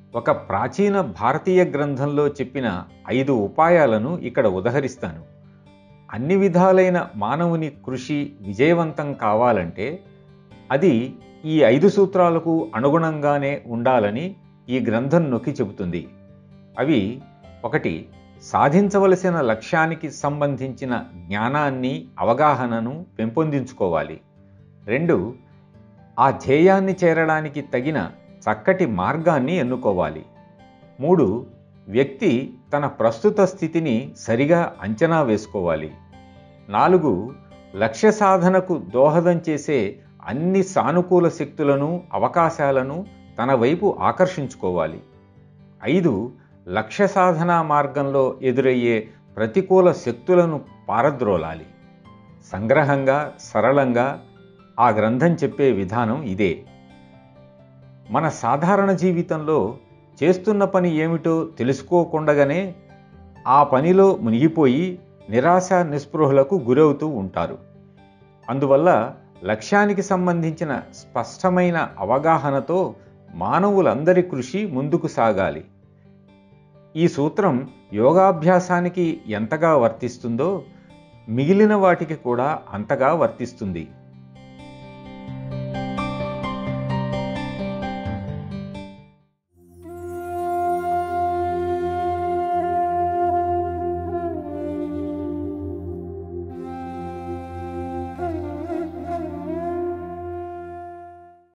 ఒక ప్రాచీన భారతీయ గ్రంథంలో చెప్పిన ఐదు ఉపాయాలను ఇక్కడ ఉదహరిస్తాను అన్ని విధాలైన మానవుని కృషి విజయవంతం కావాలంటే అది ఈ ఐదు సూత్రాలకు అనుగుణంగానే ఉండాలని ఈ గ్రంథం నొక్కి చెబుతుంది అవి ఒకటి సాధించవలసిన లక్ష్యానికి సంబంధించిన జ్ఞానాన్ని అవగాహనను పెంపొందించుకోవాలి రెండు ఆ ధ్యేయాన్ని చేరడానికి తగిన చక్కటి మార్గాన్ని ఎన్నుకోవాలి మూడు వ్యక్తి తన ప్రస్తుత స్థితిని సరిగా అంచనా వేసుకోవాలి నాలుగు లక్ష్య సాధనకు దోహదం చేసే అన్ని సానుకూల శక్తులను అవకాశాలను తన వైపు ఆకర్షించుకోవాలి ఐదు లక్ష్య సాధనా మార్గంలో ఎదురయ్యే ప్రతికూల శక్తులను పారద్రోలాలి సంగ్రహంగా సరళంగా ఆ గ్రంథం చెప్పే విధానం ఇదే మన సాధారణ జీవితంలో చేస్తున్న పని ఏమిటో తెలుసుకోకుండగానే ఆ పనిలో మునిగిపోయి నిరాశ నిస్పృహలకు గురవుతూ ఉంటారు అందువల్ల లక్ష్యానికి సంబంధించిన స్పష్టమైన అవగాహనతో మానవులందరి కృషి ముందుకు సాగాలి ఈ సూత్రం యోగాభ్యాసానికి ఎంతగా వర్తిస్తుందో మిగిలిన వాటికి కూడా అంతగా వర్తిస్తుంది